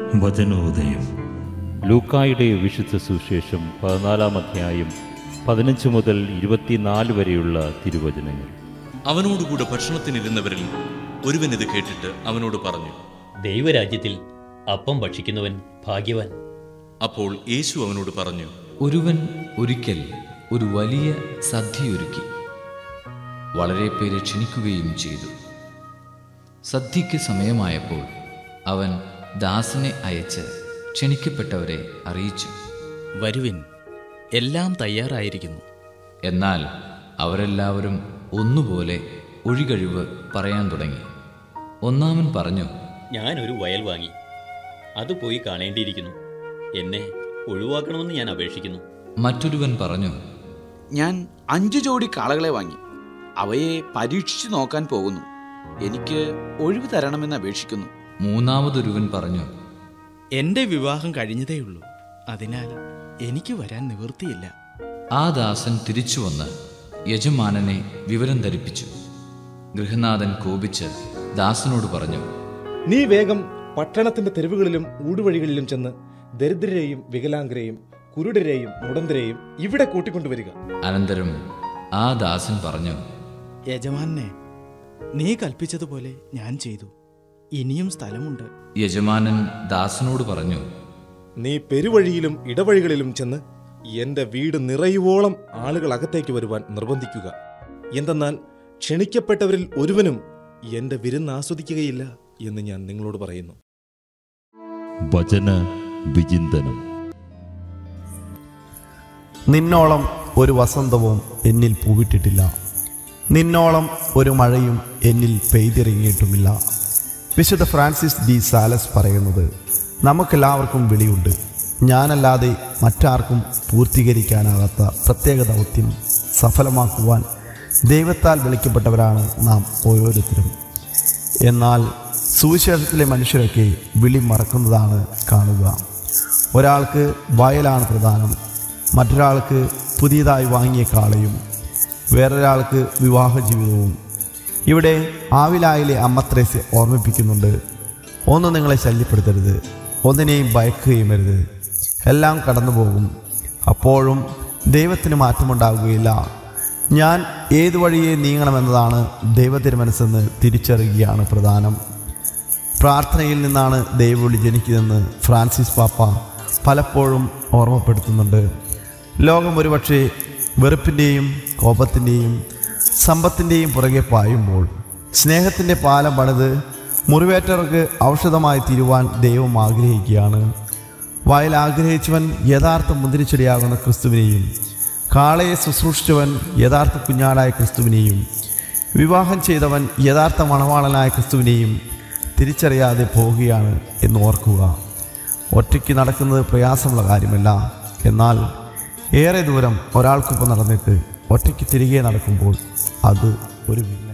വചനോദയം ലൂക്കായുടെ വിശുദ്ധ സുവിശേഷം പതിനാലാം അധ്യായം പതിനഞ്ച് മുതൽ ഇരുപത്തിനാല് വരെയുള്ള തിരുവചനങ്ങൾ അവനോടുകൂടെ ഭക്ഷണത്തിനിരുന്നവരിൽ ഒരുവൻ ഇത് കേട്ടിട്ട് അവനോട് പറഞ്ഞു ദൈവരാജ്യത്തിൽ അപ്പം ഭക്ഷിക്കുന്നവൻ ഭാഗ്യവാൻ അപ്പോൾ യേശു അവനോട് പറഞ്ഞു ഒരുവൻ ഒരിക്കൽ ഒരു വലിയ സദ്യയൊരുക്കി വളരെ പേരെ ക്ഷണിക്കുകയും ചെയ്തു സദ്യയ്ക്ക് സമയമായപ്പോൾ അവൻ ദാസനെ അയച്ച് ക്ഷണിക്കപ്പെട്ടവരെ അറിയിച്ചു വരുവിൻ എല്ലാം തയ്യാറായിരിക്കുന്നു എന്നാൽ അവരെല്ലാവരും ഒന്നുപോലെ ഒഴികഴിവ് പറയാൻ തുടങ്ങി ഒന്നാമൻ പറഞ്ഞു ഞാനൊരു വയൽ വാങ്ങി അത് പോയി കാണേണ്ടിയിരിക്കുന്നു എന്നെ ഒഴിവാക്കണമെന്ന് ഞാൻ അപേക്ഷിക്കുന്നു മറ്റൊരുവൻ പറഞ്ഞു ഞാൻ അഞ്ചു ജോഡി കാളകളെ വാങ്ങി അവയെ പരീക്ഷിച്ചു നോക്കാൻ പോകുന്നു എനിക്ക് ഒഴിവ് തരണമെന്ന് അപേക്ഷിക്കുന്നു മൂന്നാമതൊരുവൻ പറഞ്ഞു എൻ്റെ വിവാഹം കഴിഞ്ഞതേയുള്ളൂ അതിനാൽ എനിക്ക് വരാൻ നിവൃത്തിയില്ല ആ ദാസൻ തിരിച്ചു വന്ന് യജമാനനെ വിവരം ധരിപ്പിച്ചു ഗൃഹനാഥൻ കോപിച്ച് ദാസനോട് പറഞ്ഞു നീ വേഗം പട്ടണത്തിന്റെ തെരുവുകളിലും ഊടുവഴികളിലും ചെന്ന് ദരിദ്രരെയും വികലാംഗരെയും കുരുടരെയും മുടന്തരെയും ഇവിടെ കൂട്ടിക്കൊണ്ടുവരിക അനന്തരം ആ ദാസൻ പറഞ്ഞു യജമാനെ നീ കൽപ്പിച്ചതുപോലെ ഞാൻ ചെയ്തു ഇനിയും സ്ഥലമുണ്ട് യജമാനൻ ദാസനോട് പറഞ്ഞു നീ പെരുവഴിയിലും ഇടവഴികളിലും ചെന്ന് എന്റെ വീട് നിറയുവോളം ആളുകൾ അകത്തേക്ക് വരുവാൻ നിർബന്ധിക്കുക എന്തെന്നാൽ ക്ഷണിക്കപ്പെട്ടവരിൽ ഒരുവനും എന്റെ വിരുന്ന് ആസ്വദിക്കുകയില്ല എന്ന് ഞാൻ നിങ്ങളോട് പറയുന്നു വചന വിചിന്തനം നിന്നോളം ഒരു വസന്തവും എന്നിൽ പൂവിട്ടിട്ടില്ല നിന്നോളം ഒരു മഴയും എന്നിൽ പെയ്തിറങ്ങിയിട്ടുമില്ല വിശുദ്ധ ഫ്രാൻസിസ് ഡി സാലസ് പറയുന്നത് നമുക്കെല്ലാവർക്കും വിളിയുണ്ട് ഞാനല്ലാതെ മറ്റാർക്കും പൂർത്തീകരിക്കാനാകാത്ത പ്രത്യേക ദൗത്യം സഫലമാക്കുവാൻ ദൈവത്താൽ വിളിക്കപ്പെട്ടവരാണ് നാം ഓരോരുത്തരും എന്നാൽ സുവിശേഷത്തിലെ മനുഷ്യരൊക്കെ വിളി മറക്കുന്നതാണ് കാണുക ഒരാൾക്ക് വയലാണ് പ്രധാനം മറ്റൊരാൾക്ക് പുതിയതായി വാങ്ങിയ കാളയും വേറൊരാൾക്ക് വിവാഹ ജീവിതവും ഇവിടെ ആവിലായിലെ അമ്മത്രേസ് ഓർമ്മിപ്പിക്കുന്നുണ്ട് ഒന്ന് നിങ്ങളെ ശല്യപ്പെടുത്തരുത് ഒന്നിനെയും ഭയക്കുകയും അരുത് എല്ലാം കടന്നു പോകും അപ്പോഴും ദൈവത്തിന് മാറ്റമുണ്ടാകുകയില്ല ഞാൻ ഏതു വഴിയെ നീങ്ങണമെന്നതാണ് ദൈവത്തിന് മനസ്സെന്ന് തിരിച്ചറിയുകയാണ് പ്രധാനം പ്രാർത്ഥനയിൽ നിന്നാണ് ദൈവവിളി ജനിക്കുന്നതെന്ന് ഫ്രാൻസിസ് പാപ്പ പലപ്പോഴും ഓർമ്മപ്പെടുത്തുന്നുണ്ട് ലോകം ഒരുപക്ഷെ വെറുപ്പിൻ്റെയും കോപത്തിൻ്റെയും സമ്പത്തിൻ്റെയും പുറകെ പായുമ്പോൾ സ്നേഹത്തിൻ്റെ പാലം പണിത് മുറിവേറ്റവർക്ക് ഔഷധമായി തീരുവാൻ ദൈവം ആഗ്രഹിക്കുകയാണ് വയൽ ആഗ്രഹിച്ചവൻ യഥാർത്ഥ മുന്തിരിച്ചെടിയാകുന്ന ക്രിസ്തുവിനെയും കാളയെ ശുശ്രൂഷിച്ചവൻ യഥാർത്ഥ കുഞ്ഞാടായ ക്രിസ്തുവിനെയും വിവാഹം ചെയ്തവൻ യഥാർത്ഥ മണവാളനായ ക്രിസ്തുവിനെയും തിരിച്ചറിയാതെ പോവുകയാണ് എന്ന് ഓർക്കുക ഒറ്റയ്ക്ക് നടക്കുന്നത് പ്രയാസമുള്ള കാര്യമല്ല എന്നാൽ ഏറെ ദൂരം ഒരാൾക്കൊപ്പം നടന്നിട്ട് ഒറ്റയ്ക്ക് തിരികെ നടക്കുമ്പോൾ അത് ഒരു വിനോദം